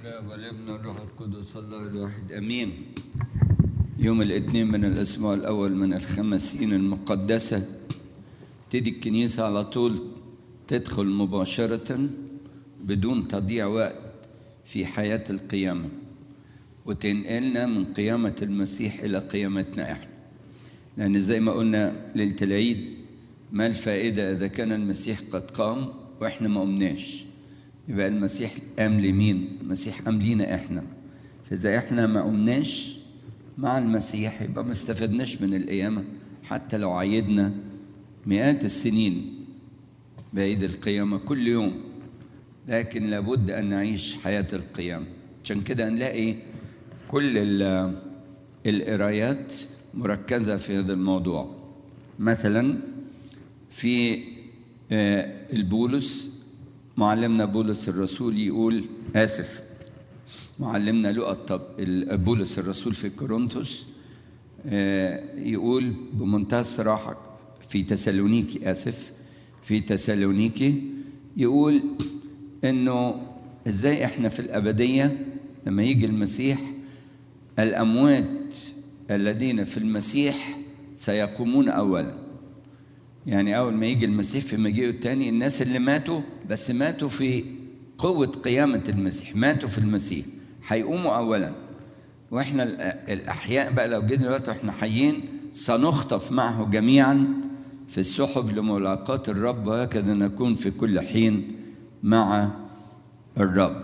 الاب والابن والروح القدس الله الواحد امين يوم الاثنين من الاسبوع الاول من الخمسين المقدسه تدي الكنيسه على طول تدخل مباشره بدون تضييع وقت في حياه القيامه وتنقلنا من قيامه المسيح الى قيامتنا احنا لان زي ما قلنا ليله العيد ما الفائده اذا كان المسيح قد قام واحنا ما قمناش يبقى المسيح قام لمين؟ المسيح قام لينا احنا فاذا احنا ما قمناش مع المسيح يبقى ما استفدناش من القيامه حتى لو عيدنا مئات السنين بعيد القيامه كل يوم لكن لابد ان نعيش حياه القيامه عشان كده نلاقي كل القرايات مركزه في هذا الموضوع مثلا في البولس معلمنا بولس الرسول يقول آسف معلمنا لقى بولس الرسول في كورنثوس يقول بمنتهى الصراحة في تسالونيكي آسف في تسالونيكي يقول إنه إزاي إحنا في الأبدية لما يجي المسيح الأموات الذين في المسيح سيقومون أولاً يعني أول ما يجي المسيح في مجيئه الثاني الناس اللي ماتوا بس ماتوا في قوة قيامة المسيح ماتوا في المسيح هيقوموا أولا وإحنا الأحياء بقى لو جينا دلوقتي وإحنا حيين سنخطف معه جميعا في السحب لملاقاة الرب وهكذا نكون في كل حين مع الرب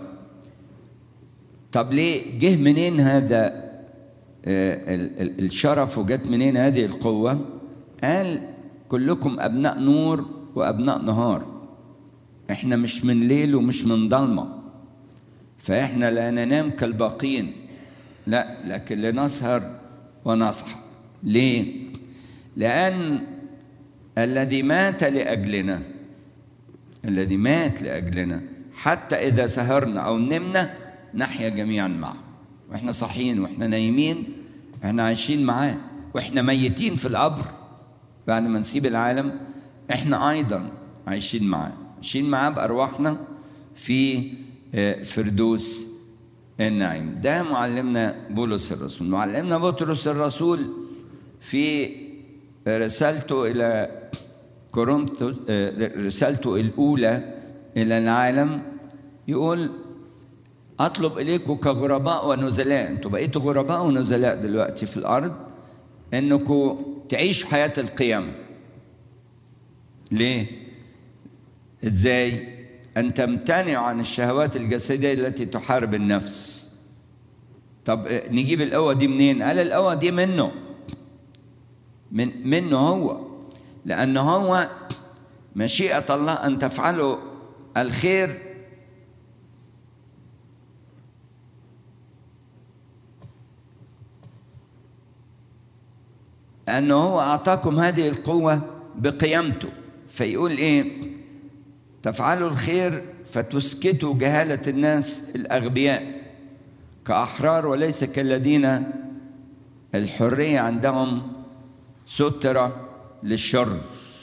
طب ليه جه منين هذا الشرف وجت منين هذه القوة قال كلكم أبناء نور وأبناء نهار إحنا مش من ليل ومش من ضلمة فإحنا لا ننام كالباقين لا لكن لنسهر ونصحى ليه؟ لأن الذي مات لأجلنا الذي مات لأجلنا حتى إذا سهرنا أو نمنا نحيا جميعا معه وإحنا صاحيين وإحنا نايمين إحنا عايشين معاه وإحنا ميتين في القبر بعد ما نسيب العالم احنا ايضا عايشين معاه عايشين معاه بارواحنا في فردوس النعيم ده معلمنا بولس الرسول معلمنا بطرس الرسول في رسالته الى كورنثوس رسالته الاولى الى العالم يقول اطلب اليكم كغرباء ونزلاء انتوا بقيتوا غرباء ونزلاء دلوقتي في الارض انكم تعيش حياة القيامة ليه؟ ازاي؟ أن تمتنع عن الشهوات الجسدية التي تحارب النفس طب نجيب القوة دي منين؟ قال القوة دي منه من منه هو لأن هو مشيئة الله أن تفعلوا الخير أنه هو أعطاكم هذه القوة بقيامته فيقول إيه تفعلوا الخير فتسكتوا جهالة الناس الأغبياء كأحرار وليس كالذين الحرية عندهم سترة للشر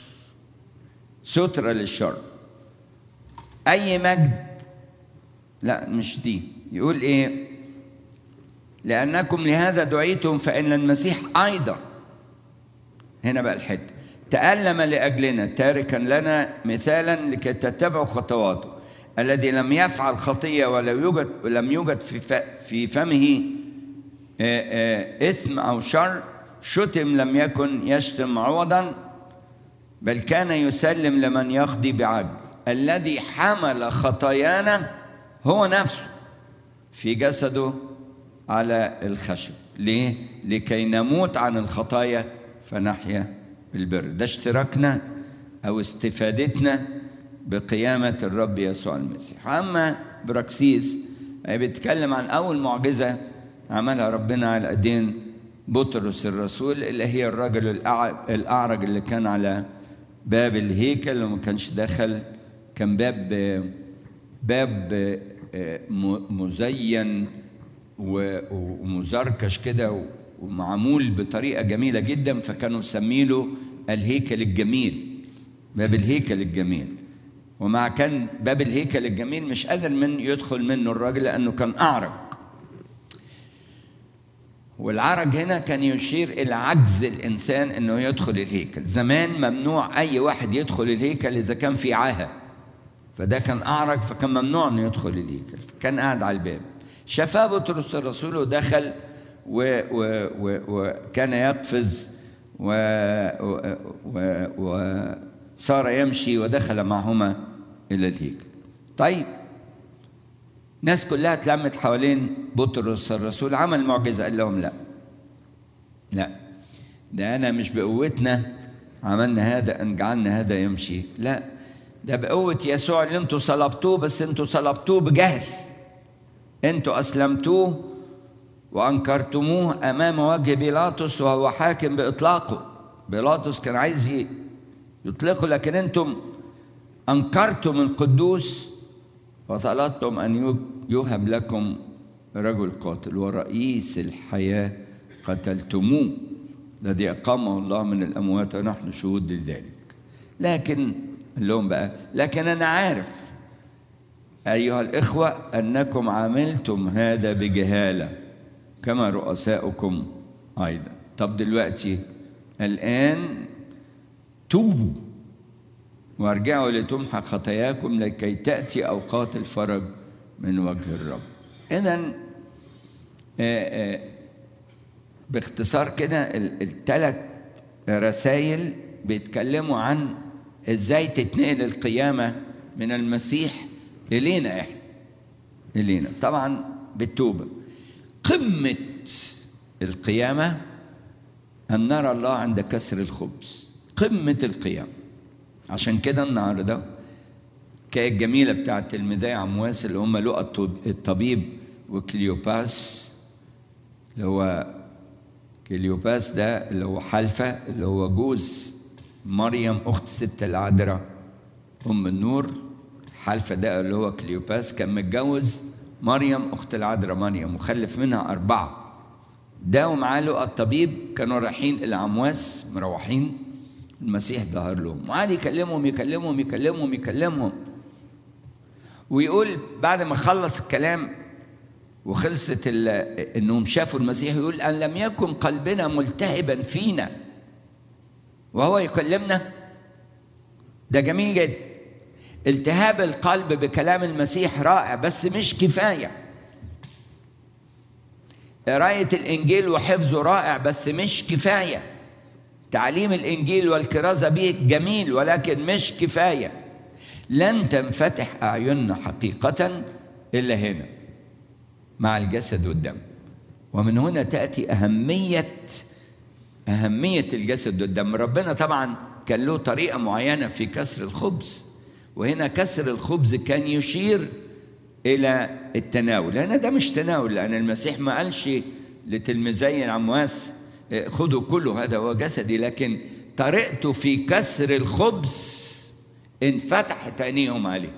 سترة للشر أي مجد لا مش دي يقول إيه لأنكم لهذا دعيتم فإن المسيح أيضا هنا بقى الحته تألم لأجلنا تاركا لنا مثالا لكي تتبعوا خطواته الذي لم يفعل خطية ولم يوجد ولم يوجد في في فمه إثم أو شر شتم لم يكن يشتم عوضا بل كان يسلم لمن يقضي بعدل الذي حمل خطايانا هو نفسه في جسده على الخشب ليه؟ لكي نموت عن الخطايا فنحيا بالبر ده اشتراكنا او استفادتنا بقيامة الرب يسوع المسيح أما براكسيس بيتكلم عن أول معجزة عملها ربنا على أيدين بطرس الرسول اللي هي الرجل الأعرج اللي كان على باب الهيكل وما كانش دخل كان باب باب مزين ومزركش كده ومعمول بطريقة جميلة جدا فكانوا مسمينه الهيكل الجميل باب الهيكل الجميل ومع كان باب الهيكل الجميل مش قادر من يدخل منه الراجل لأنه كان أعرج والعرج هنا كان يشير إلى عجز الإنسان إنه يدخل الهيكل زمان ممنوع أي واحد يدخل الهيكل إذا كان في عاهة فده كان أعرج فكان ممنوع إنه يدخل الهيكل فكان قاعد على الباب شافاه بطرس الرسول ودخل وكان يقفز و و وصار يمشي ودخل معهما إلى الهيكل طيب ناس كلها اتلمت حوالين بطرس الرسول عمل معجزة قال لهم لا لا ده أنا مش بقوتنا عملنا هذا أن جعلنا هذا يمشي لا ده بقوة يسوع اللي انتوا صلبتوه بس انتوا صلبتوه بجهل انتوا أسلمتوه وأنكرتموه أمام وجه بيلاطس وهو حاكم بإطلاقه بيلاطس كان عايز يطلقه لكن انتم أنكرتم القدوس وطلبتم أن يوهب لكم رجل قاتل ورئيس الحياة قتلتموه الذي أقامه الله من الأموات ونحن شهود لذلك لكن قال لهم بقى لكن أنا عارف أيها الإخوة أنكم عملتم هذا بجهالة كما رؤساؤكم أيضا طب دلوقتي الآن توبوا وارجعوا لتمحى خطاياكم لكي تأتي أوقات الفرج من وجه الرب إذا باختصار كده الثلاث رسائل بيتكلموا عن ازاي تتنقل القيامة من المسيح إلينا إحنا إلينا طبعا بالتوبة قمة القيامة أن نرى الله عند كسر الخبز قمة القيامة عشان كده النهارده كانت الجميلة بتاعت تلميذي عمواس اللي هم لقى الطبيب وكليوباس اللي هو كليوباس ده اللي هو حلفة اللي هو جوز مريم أخت ست العذراء أم النور حلفة ده اللي هو كليوباس كان متجوز مريم أخت العذراء مريم وخلف منها أربعة ده ومعاه لقى الطبيب كانوا رايحين إلى عمواس مروحين المسيح ظهر لهم وقعد يكلمهم يكلمهم يكلمهم يكلمهم ويقول بعد ما خلص الكلام وخلصت انهم شافوا المسيح يقول ان لم يكن قلبنا ملتهبا فينا وهو يكلمنا ده جميل جدا التهاب القلب بكلام المسيح رائع بس مش كفايه قرايه الانجيل وحفظه رائع بس مش كفايه تعليم الانجيل والكرازه به جميل ولكن مش كفايه لن تنفتح اعيننا حقيقه الا هنا مع الجسد والدم ومن هنا تاتي اهميه اهميه الجسد والدم ربنا طبعا كان له طريقه معينه في كسر الخبز وهنا كسر الخبز كان يشير الى التناول هنا ده مش تناول لان المسيح ما قالش لتلميذي العمواس خذوا كله هذا هو جسدي لكن طريقته في كسر الخبز انفتحت عينيهم عليه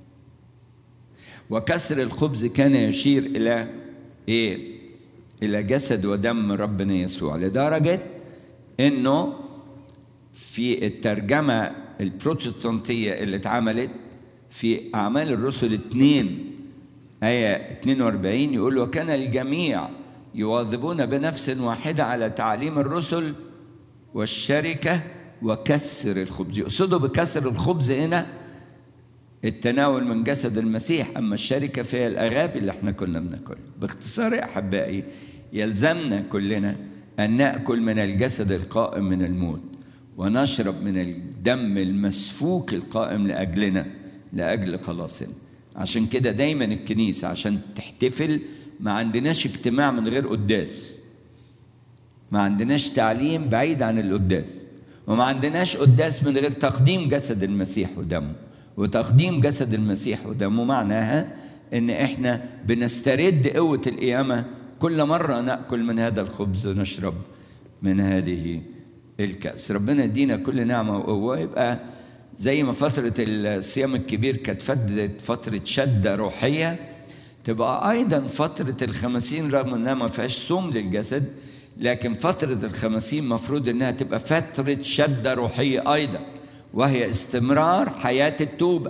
وكسر الخبز كان يشير الى ايه الى جسد ودم ربنا يسوع لدرجه انه في الترجمه البروتستانتيه اللي اتعملت في اعمال الرسل 2 ايه 42 يقول وكان الجميع يواظبون بنفس واحده على تعليم الرسل والشركه وكسر الخبز يقصدوا بكسر الخبز هنا التناول من جسد المسيح اما الشركه فهي الاغابي اللي احنا كنا بناكل باختصار يا احبائي يلزمنا كلنا ان ناكل من الجسد القائم من الموت ونشرب من الدم المسفوك القائم لاجلنا لاجل خلاصنا عشان كده دايما الكنيسه عشان تحتفل ما عندناش اجتماع من غير قداس ما عندناش تعليم بعيد عن القداس وما عندناش قداس من غير تقديم جسد المسيح ودمه وتقديم جسد المسيح ودمه معناها ان احنا بنسترد قوة القيامة كل مرة نأكل من هذا الخبز ونشرب من هذه الكأس ربنا يدينا كل نعمة وقوة يبقى زي ما فترة الصيام الكبير كانت فدت فترة شدة روحية تبقى أيضا فترة الخمسين رغم إنها ما فيهاش صوم للجسد لكن فترة الخمسين مفروض إنها تبقى فترة شدة روحية أيضا وهي استمرار حياة التوبة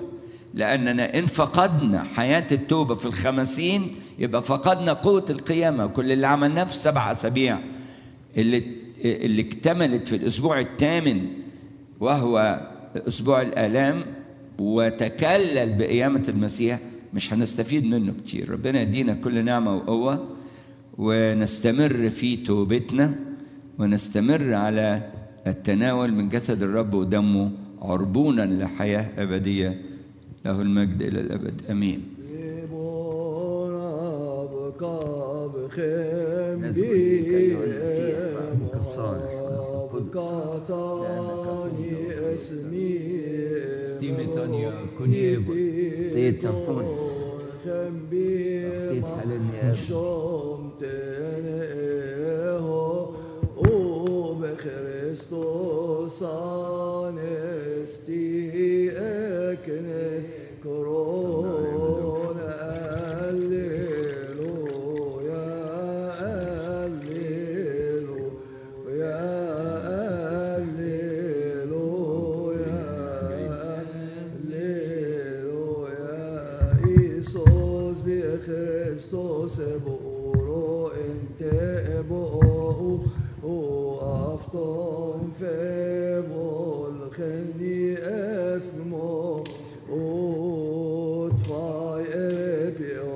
لأننا إن فقدنا حياة التوبة في الخمسين يبقى فقدنا قوة القيامة كل اللي عملناه في سبع أسابيع اللي اللي اكتملت في الأسبوع الثامن وهو أسبوع الآلام وتكلل بقيامة المسيح مش هنستفيد منه كتير ربنا يدينا كل نعمة وقوة ونستمر في توبتنا ونستمر على التناول من جسد الرب ودمه عربونا لحياة أبدية له المجد إلى الأبد أمين Kristus anesti ekne korona alleluia alleluia alleluia alleluia Isus bi Christus eboro ente eboro o afton fevol khni اثمو o tfai epi o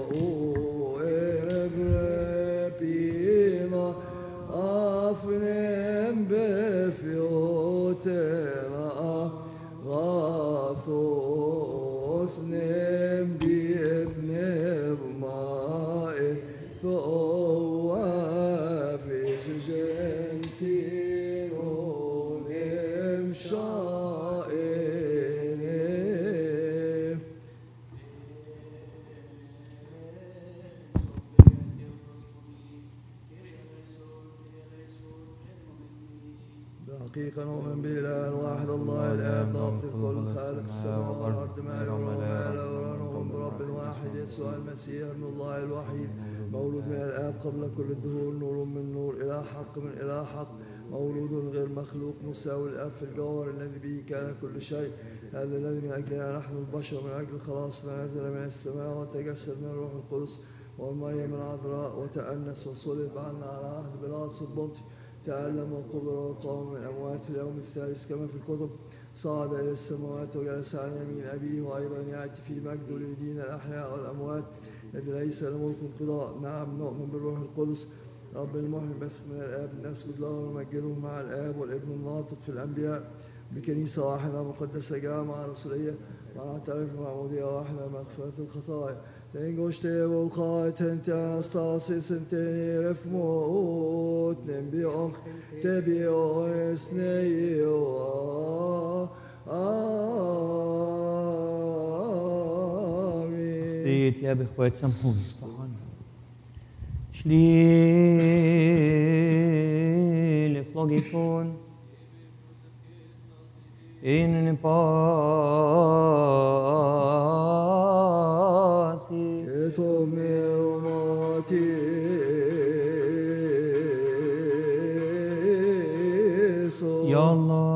ebrepina afnem befiotera غاثوس نم بيبنب ماء ثوى في سجنتيرون مشائن بحقيقة نؤمن بالله الواحد الله الآب ضابط الكل خالق السماء والأرض ما يرى وما لا يرى نؤمن برب واحد يسوع المسيح ابن الله الوحيد مولود من الآب قبل كل الدهور نور من نور إلى حق من إلى حق مولود غير مخلوق مساوي الآب في الجوهر الذي به كان كل شيء هذا الذي من أجلنا نحن البشر من أجل خلاصنا نزل من السماء وتجسد من الروح القدس ومريم العذراء وتأنس وصلب عنا على عهد بلاطس البنطي تألم وقبر وقام من الأموات في اليوم الثالث كما في الكتب صعد إلى السماوات وجلس عن يمين أبيه وأيضا يأتي في مجد ليدين الأحياء والأموات الذي ليس له ملك انقضاء نعم نؤمن بالروح القدس رب المحيي بث من الآب نسجد له ونمجده مع الآب والابن الناطق في الأنبياء بكنيسة واحدة مقدسة جامعة رسولية مع اعتراف معمودية واحدة مغفرة الخطايا Tengoste volkajten te astasis te refmot nem bionk te bio esneio Amen. Steht ja bechwet samhun. Shli leflogifon. In pasi. Eto meumati so Ya Allah